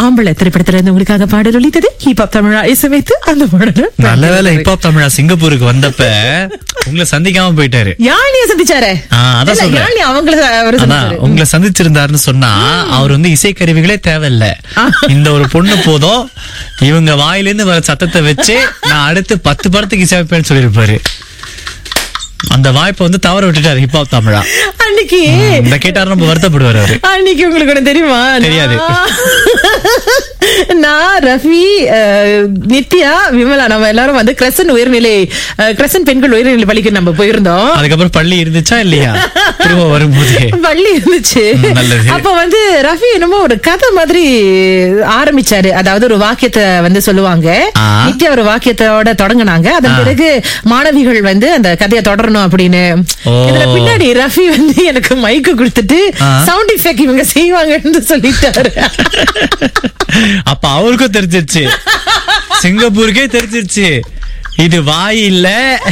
ஆம்பளை திரைப்படத்துல இருந்து உங்களுக்காக பாடல் ஒலித்தது ஹிப்ஹாப் தமிழா இசைவைத்து அந்த பாடல் நல்ல வேளை ஹிப்ஹாப் தமிழா சிங்கப்பூருக்கு வந்தப்ப உங்களை சந்திக்காம போயிட்டாரு யாழினிய சந்திச்சாரு ஆ, அதான் இல்ல, சொல்றேன். யாழினி அவங்கள அவரு ஆனா சந்திச்சாரு உங்களை சந்திச்சிருந்தாருன்னு சொன்னா அவர் வந்து இசைக்கருவிகளே தேவையில்ல இந்த ஒரு பொண்ணு போதும் இவங்க வாயிலிருந்து வர சத்தத்தை வச்சு நான் அடுத்து பத்து படத்துக்கு இசையமைப்பேன்னு சொல்லியிருப்பாரு அந்த வாய்ப்பை வந்து தவற விட்டுட்டாரு ஹிப்ஹாப் தமிழா அன்னைக்கு இந்த கேட்டாரு ரொம்ப வருத்தப்படுவார் அவரு அன்னைக்கு உங்களுக்கு ஒண்ணு தெரியுமா தெரியாது. நான் நான் ரஃபி அஹ், நித்யா விமலா நம்ம எல்லாரும் வந்து கிரசன் உயர்நிலை அஹ், கிரசன் பெண்கள் உயர்நிலை பள்ளிக்கு நம்ம போயிருந்தோம் அதுக்கப்புறம் பள்ளி இருந்துச்சா இல்லையா திரும்ப வரும்போது பள்ளி இருந்துச்சு ம், நல்லது. அப்ப வந்து ரஃபி என்னமோ ஒரு கதை மாதிரி ஆரம்பிச்சாரு அதாவது ஒரு வாக்கியத்தை வந்து சொல்லுவாங்க ஆ. நித்யா ஒரு வாக்கியத்தோட தொடங்குனாங்க அதன் பிறகு மாணவிகள் வந்து அந்த கதையை தொடரணும் அப்படின்னு ஓ. இதுல பின்னாடி ரஃபி வந்து எனக்கு மைக்கு கொடுத்துட்டு ஆ. சவுண்ட் எஃபெக்ட் இவங்க செய்வாங்கன்னு சொல்லிட்டாரு அப்ப அவருக்கும் தெரிஞ்சிருச்சு சிங்கப்பூருக்கே தெரிஞ்சிருச்சு இது வாய் இல்ல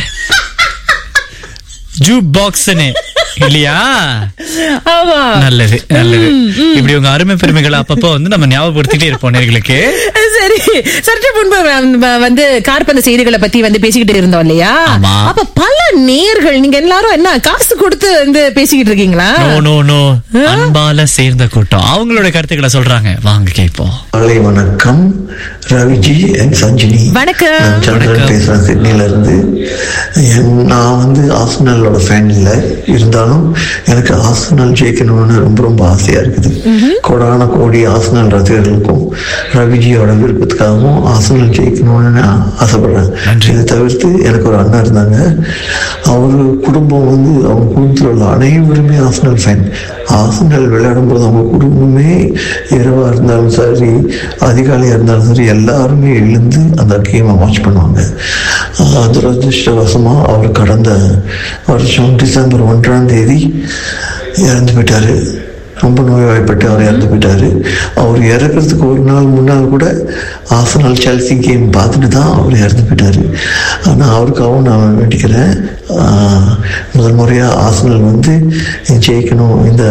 ஜூ பாக்ஸ்னு இல்லையா ஆமா நல்லது நல்லது இப்படி உங்க அருமை பெருமைகளை அப்பப்போ வந்து நம்ம ஞாபகப்படுத்திட்டே இருப்போம் நேர்களுக்கு சரி சற்று முன்பு நம்ம வந்து கார்பந்த செய்திகளை பத்தி வந்து பேசிக்கிட்டு இருந்தோம் இல்லையா ஆமா. அப்ப பல நேர்கள் நீங்க எல்லாரும் என்ன காசு கொடுத்து வந்து பேசிக்கிட்டு இருக்கீங்களா நோ நோ நோ அன்பால சேர்ந்த கூட்டம் அவங்களோட கருத்துக்களை சொல்றாங்க வாங்க கேட்போம் காலை வணக்கம் ரவிஜி அண்ட் சஞ்சினி வணக்கம். நான் சந்திரன் பேசுறேன் சிட்னில இருந்து என் நான் வந்து ஆசனலோட ஃபேன் இல்லை இருந்தாலும் எனக்கு ஆசனல் ஜெயிக்கணும்னு ரொம்ப ரொம்ப ஆசையா இருக்குது கோடான கோடி ஆசனல் ரசிகர்களுக்கும் ரவிஜியோட விருப்பத்துக்காகவும் ஆசனல் ஜெயிக்கணும்னு நான் ஆசைப்படுறேன் நன்றி. இதை தவிர்த்து எனக்கு ஒரு அண்ணா இருந்தாங்க அவர் குடும்பம் வந்து அவங்க குடும்பத்தில் உள்ள அனைவருமே ஆசனல் ஃபேன் ஆசனல் விளையாடும் போது அவங்க குடும்பமே இரவா இருந்தாலும் சரி அதிகாலையா இருந்தாலும் சரி எல்லாருமே எழுந்து அந்த கேமை வாட்ச் பண்ணுவாங்க ஆஹ் துரதிருஷ்டவசமா அவர் கடந்த வருஷம் டிசம்பர் ஒன்றாம் தேதி இறந்து போயிட்டாரு ரொம்ப நோய்வாய்ப்பட்டு அவர் இறந்து போயிட்டாரு அவர் இறக்குறதுக்கு ஒரு நாள் முன்னால் கூட ஆசனால் செல்சி கேம் பார்த்துட்டு தான் அவர் இறந்து போயிட்டாரு ஆனால் அவருக்காகவும் நான் வேண்டிக்கிறேன் ஆஹ் முதல் முறையாக ஆசனல் வந்து ஜெயிக்கணும் இந்த